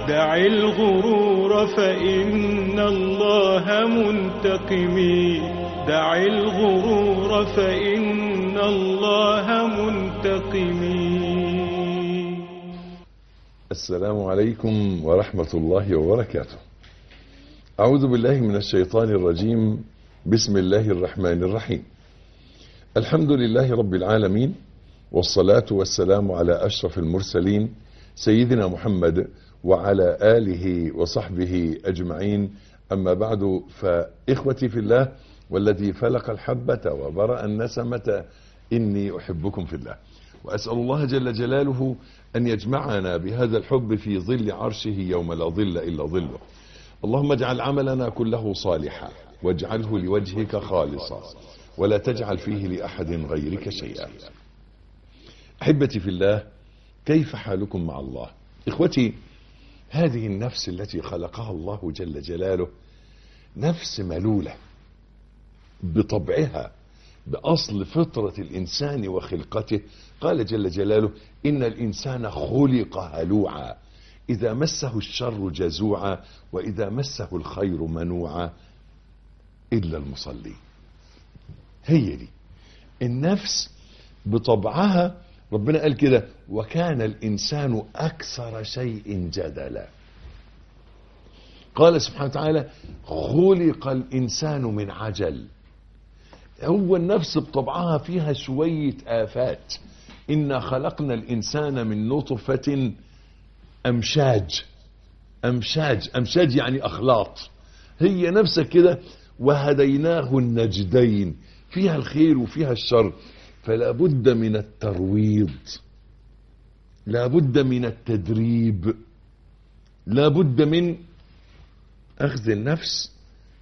دع الغرور فإن الله منتقم دع الغرور فإن الله منتقم السلام عليكم ورحمة الله وبركاته أعوذ بالله من الشيطان الرجيم بسم الله الرحمن الرحيم الحمد لله رب العالمين والصلاة والسلام على أشرف المرسلين سيدنا محمد وعلى آله وصحبه أجمعين أما بعد فإخوتي في الله والذي فلق الحبة وبرأ النسمة إني أحبكم في الله وأسأل الله جل جلاله أن يجمعنا بهذا الحب في ظل عرشه يوم لا ظل إلا ظله اللهم اجعل عملنا كله صالحا واجعله لوجهك خالصا ولا تجعل فيه لأحد غيرك شيئا أحبتي في الله كيف حالكم مع الله إخوتي هذه النفس التي خلقها الله جل جلاله نفس ملولة بطبعها بأصل فطرة الإنسان وخلقته قال جل جلاله إن الإنسان خلق هلوعا إذا مسه الشر جزوعا وإذا مسه الخير منوعا إلا المصلي هي دي النفس بطبعها ربنا قال كده وكان الإنسان أكثر شيء جدلا قال سبحانه وتعالى خلق الإنسان من عجل هو النفس بطبعها فيها شوية آفات إنا خلقنا الإنسان من نطفة أمشاج أمشاج أمشاج يعني أخلاط هي نفسك كده وهديناه النجدين فيها الخير وفيها الشر فلا بد من الترويض لا بد من التدريب لا بد من أخذ النفس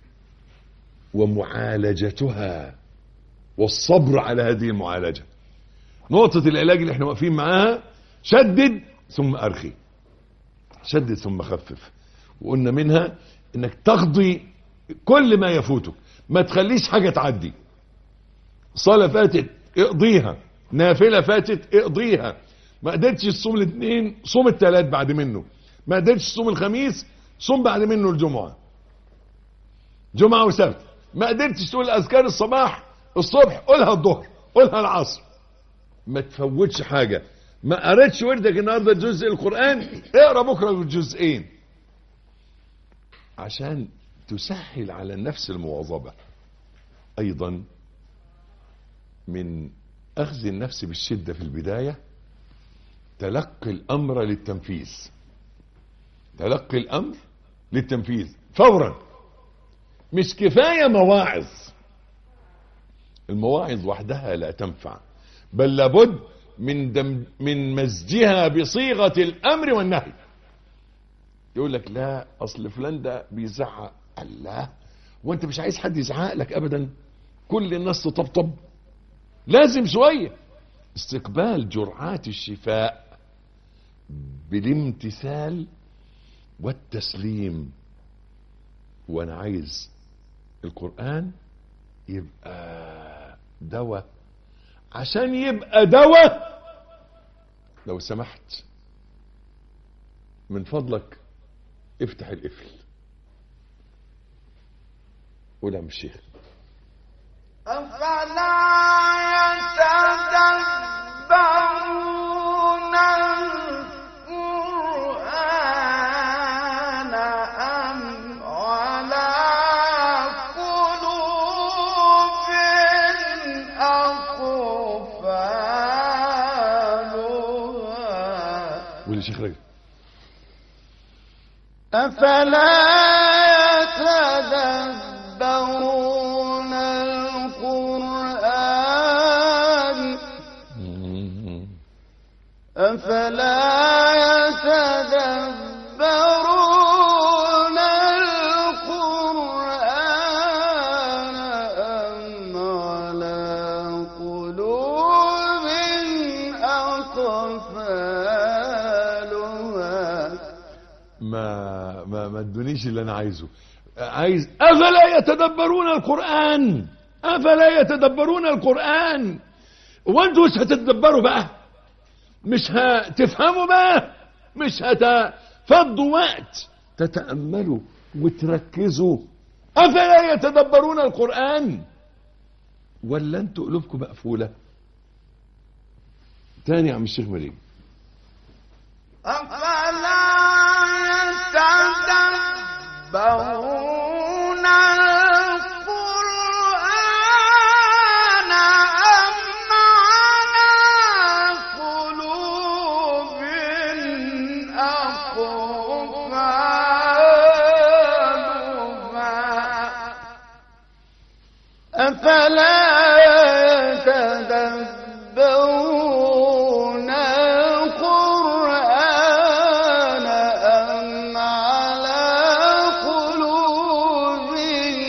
ومعالجتها والصبر على هذه المعالجة نقطة العلاج اللي احنا واقفين معاها شدد ثم أرخي شدد ثم خفف وقلنا منها انك تقضي كل ما يفوتك ما تخليش حاجة تعدي صلاة فاتت اقضيها نافلة فاتت اقضيها ما قدرتش تصوم الاثنين صوم الثلاث بعد منه ما قدرتش تصوم الخميس صوم بعد منه الجمعة جمعة وسبت ما قدرتش تقول اذكار الصباح الصبح قولها الظهر قولها العصر ما تفوتش حاجة ما قريتش وردك النهاردة جزء القرآن اقرا بكرة الجزئين عشان تسهل على النفس المواظبة ايضا من اخذ النفس بالشدة في البداية تلقي الامر للتنفيذ تلقي الامر للتنفيذ فورا مش كفاية مواعظ المواعظ وحدها لا تنفع بل لابد من دم من مزجها بصيغة الامر والنهي يقول لك لا اصل فلان ده بيزعق الله وانت مش عايز حد يزعق لك ابدا كل الناس تطبطب لازم شوية استقبال جرعات الشفاء بالامتثال والتسليم وانا عايز القرآن يبقى دواء عشان يبقى دواء لو سمحت من فضلك افتح القفل قول يا الشيخ أفلا يتدبرون القرآن أم على قلوب أقفالها قول يا شيخ رجب أفلا يتدبرون القرآن أفلا يتدبرون القرآن أم على قلوب أقفالها ما ما ما ادونيش اللي انا عايزه عايز افلا يتدبرون القران افلا يتدبرون القران وانتوا مش هتتدبروا بقى مش هتفهموا بقى مش هت فضوا وقت تتأملوا وتركزوا أفلا يتدبرون القرآن ولا انتوا قلوبكم مقفولة تاني يا عم الشيخ مريم أفلا يتدبرون القرآن أم على قلوب أقفالها أفلا يتدبرون القرآن أم على قلوب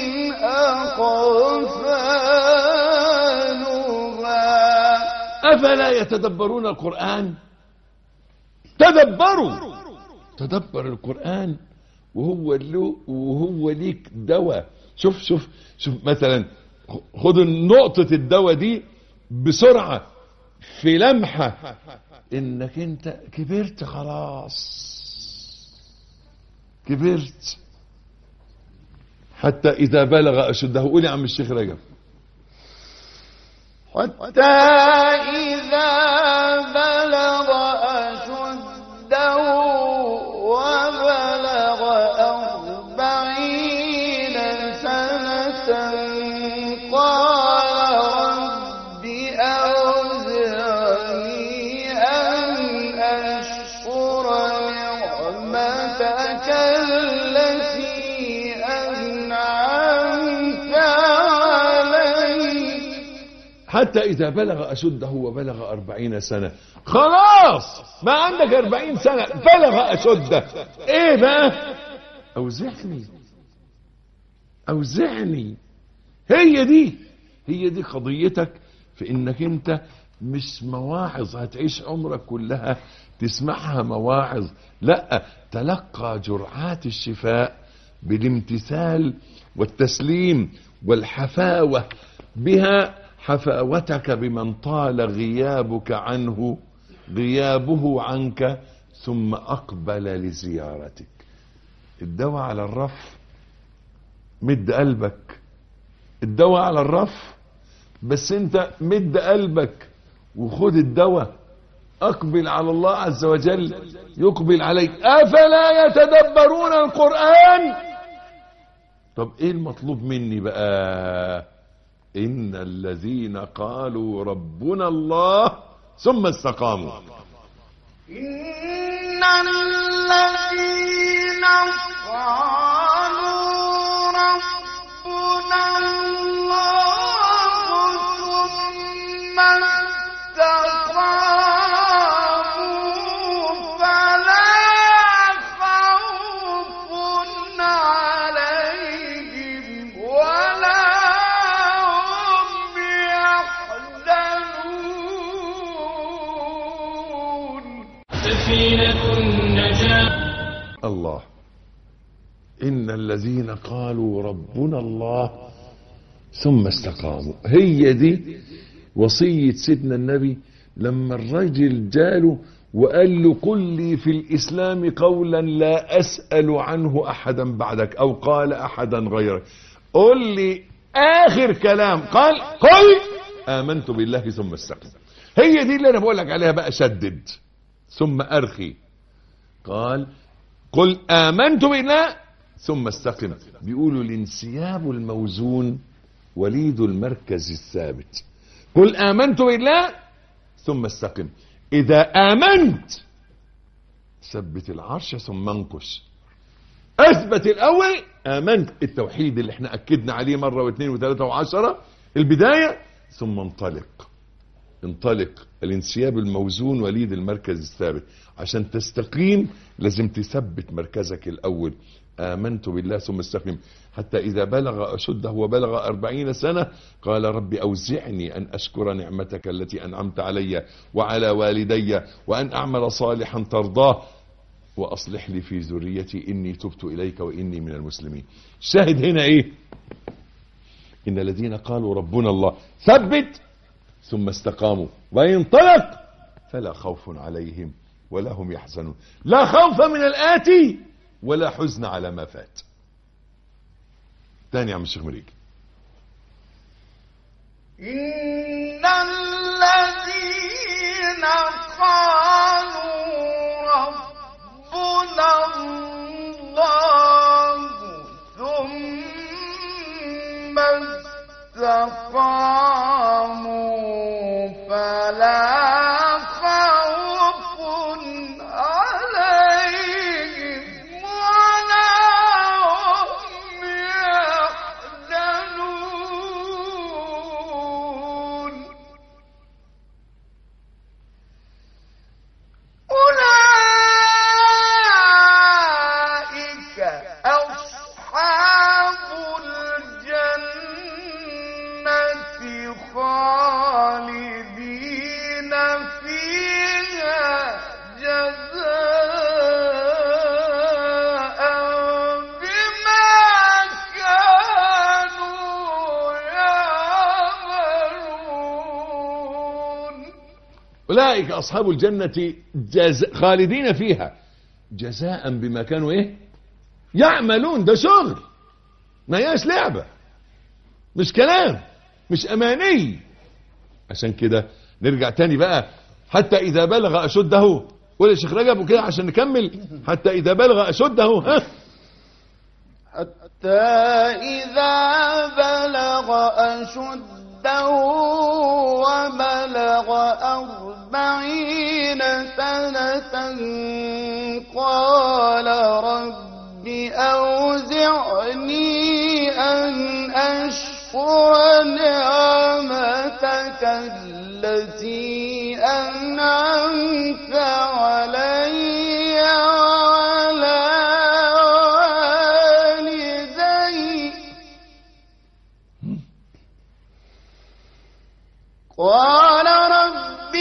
أقفالها أفلا يتدبرون القرآن تدبروا تدبر القرآن وهو له وهو ليك دواء شوف شوف شوف مثلا خد نقطة الدواء دي بسرعة في لمحة انك انت كبرت خلاص كبرت حتى اذا بلغ اشده قول يا عم الشيخ رجب حتى إذا بلغ أشده وبلغ أربعين سنة قال رب أوزعني أن أشكر نعمتك التي أنعمت علي حتى إذا بلغ أشده وبلغ أربعين سنة خلاص ما عندك أربعين سنة بلغ أشده إيه بقى أوزعني أوزعني هي دي هي دي قضيتك في إنك أنت مش مواعظ هتعيش عمرك كلها تسمعها مواعظ لا تلقى جرعات الشفاء بالامتثال والتسليم والحفاوة بها حفاوتك بمن طال غيابك عنه غيابه عنك ثم أقبل لزيارتك الدواء على الرف مد قلبك الدواء على الرف بس انت مد قلبك وخد الدواء اقبل على الله عز وجل يقبل عليك افلا يتدبرون القرآن طب ايه المطلوب مني بقى ان الذين قالوا ربنا الله ثم استقاموا إن الذين قالوا ربنا الله ثم استقاموا فلا خوف عليهم ولا هم يحزنون سفينة النجاة الله ان الذين قالوا ربنا الله ثم استقاموا هي دي وصية سيدنا النبي لما الرجل جاله وقال له قل لي في الإسلام قولا لا أسأل عنه أحدا بعدك أو قال أحدا غيرك قل لي آخر كلام قال قل آمنت بالله ثم استقم هي دي اللي أنا بقول لك عليها بقى شدد ثم أرخي قال قل آمنت بالله ثم استقم بيقولوا الانسياب الموزون وليد المركز الثابت قل آمنت بالله ثم استقم إذا آمنت ثبت العرش ثم انقش أثبت الأول آمنت التوحيد اللي احنا أكدنا عليه مرة واثنين وثلاثة وعشرة البداية ثم انطلق انطلق الانسياب الموزون وليد المركز الثابت عشان تستقيم لازم تثبت مركزك الأول آمنت بالله ثم استقم حتى إذا بلغ أشده وبلغ أربعين سنة قال رب أوزعني أن أشكر نعمتك التي أنعمت علي وعلى والدي وأن أعمل صالحا ترضاه وأصلح لي في ذريتي إني تبت إليك وإني من المسلمين شاهد هنا إيه إن الذين قالوا ربنا الله ثبت ثم استقاموا وينطلق فلا خوف عليهم ولا هم يحزنون لا خوف من الآتي ولا حزن على ما فات تاني يا عم الشيخ مريج إن الذين قالوا ربنا الله ثم استقاموا فلا خوف عليهم ولا هم يحزنون أولئك أصحاب الجنة خالدين فيها جزاء بما كانوا يعملون أولئك أصحاب الجنة جز... خالدين فيها جزاء بما كانوا إيه يعملون ده شغل ما هياش لعبة مش كلام مش أماني عشان كده نرجع تاني بقى حتى إذا بلغ أشده قول يا شيخ رجب وكده عشان نكمل حتى إذا بلغ أشده ها حتى إذا بلغ أشده وبلغ أربعين سنة قال رب أوزعني أن أشكر نعمتك التي أنعمت علي وعلى والدي قال رب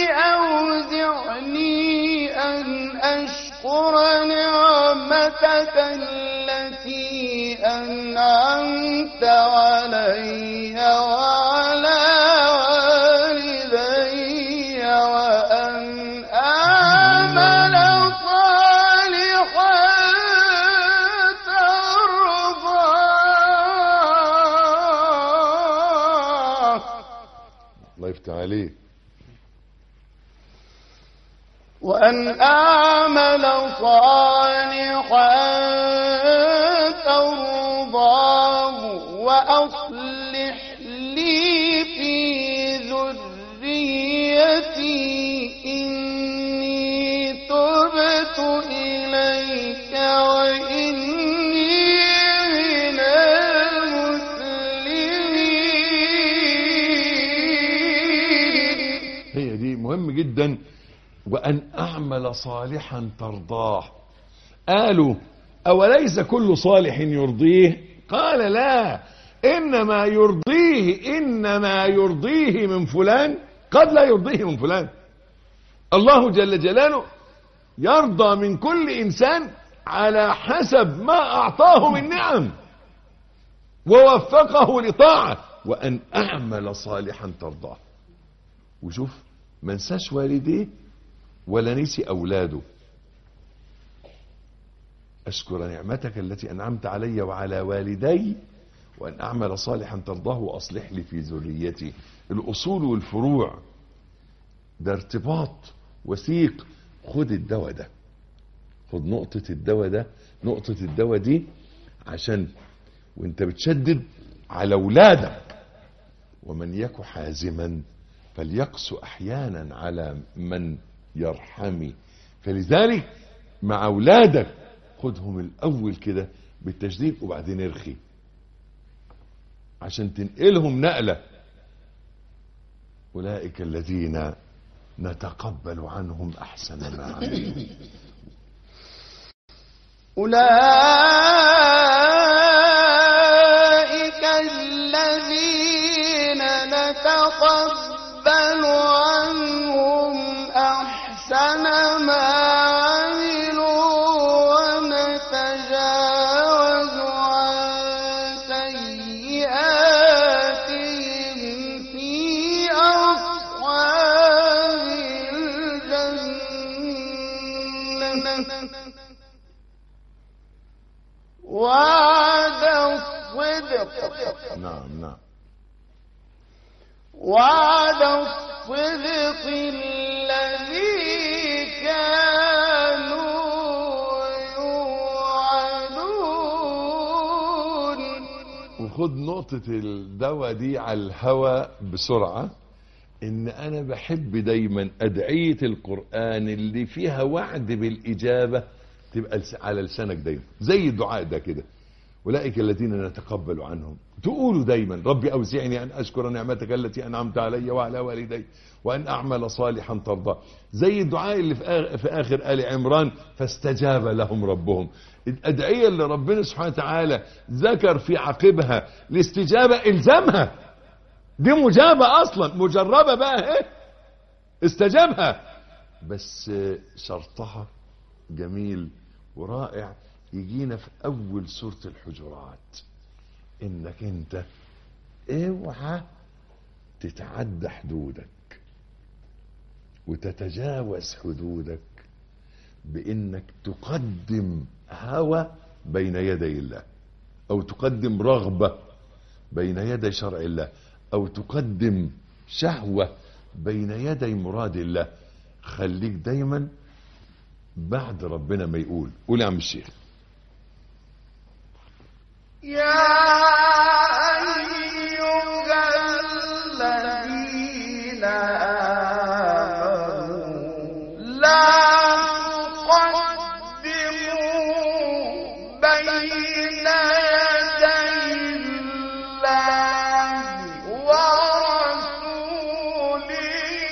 أوزعني أن أشكر نعمتك التي أنعمت علي وعلى والدي وأن أعمل صالحا ترضاه الله يفتح عليك وأن أعمل صالحا ترضاه وأصلح لي في ذريتي إني تبت إليك وإني من المسلمين هي دي مهم جدا وأن أعمل صالحا ترضاه قالوا أوليس كل صالح يرضيه قال لا إنما يرضيه إنما يرضيه من فلان قد لا يرضيه من فلان الله جل جلاله يرضى من كل إنسان على حسب ما أعطاه من نعم ووفقه لطاعة وأن أعمل صالحا ترضاه وشوف ما نساش والديه ولا نسي أولاده أشكر نعمتك التي أنعمت علي وعلى والدي وأن أعمل صالحا ترضاه وأصلح لي في ذريتي الأصول والفروع ده ارتباط وثيق خد الدواء ده خد نقطة الدواء ده نقطة الدواء دي عشان وانت بتشدد على اولادك ومن يك حازما فليقسو احيانا على من يرحمي فلذلك مع اولادك خدهم الاول كده بالتشديد وبعدين ارخي عشان تنقلهم نقله اولئك الذين نتقبل عنهم احسن ما عملوا أولئك الذين نتقبل عنهم أحسن ما عملوا ونتجاوز عن سيئاتهم في أصحاب وعد الصدق نعم نعم وعد الصدق الذي كانوا يوعدون وخد نقطة الدواء دي على الهوى بسرعة ان انا بحب دايما ادعية القرآن اللي فيها وعد بالاجابة تبقى لس- على لسانك دايما زي الدعاء ده كده اولئك الذين نتقبل عنهم تقولوا دايما ربي اوزعني ان اشكر نعمتك التي انعمت علي وعلى والدي وان اعمل صالحا ترضى زي الدعاء اللي في آخر, في اخر ال عمران فاستجاب لهم ربهم الادعيه اللي ربنا سبحانه وتعالى ذكر في عقبها الاستجابه الزمها دي مجابه اصلا مجربه بقى ايه استجابها بس شرطها جميل ورائع يجينا في اول سورة الحجرات انك انت اوعى تتعدى حدودك وتتجاوز حدودك بانك تقدم هوى بين يدي الله او تقدم رغبة بين يدي شرع الله او تقدم شهوة بين يدي مراد الله خليك دايما بعد ربنا ما يقول قول يا عم الشيخ يا أيها الذين آمنوا لا تقدموا بين يدي الله ورسوله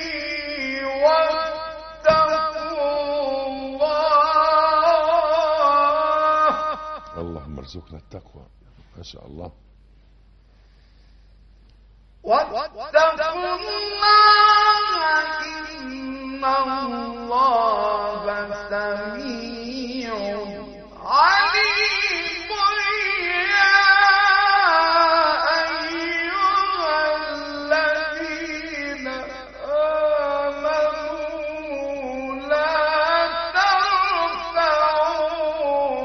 واتقوا الله اللهم ارزقنا التقوى ما شاء الله واتقوا الله إن الله سميع عليم يا أيها الذين آمنوا لا ترفعوا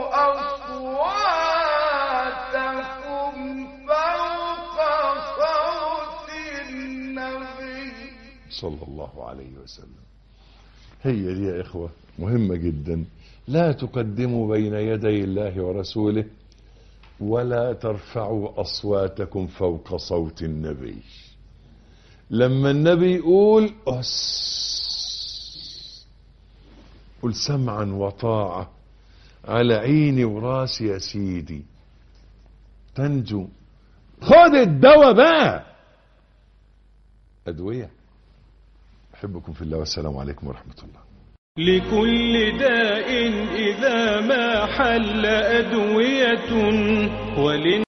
أصواتكم فوق صوت النبي صلى الله عليه وسلم هي دي يا إخوة مهمة جدا لا تقدموا بين يدي الله ورسوله ولا ترفعوا أصواتكم فوق صوت النبي لما النبي يقول أس قل سمعا وطاعة على عيني وراسي يا سيدي تنجو خد الدواء بقى أدوية أحبكم في الله والسلام عليكم ورحمة الله لكل داء إذا ما حل أدوية ولن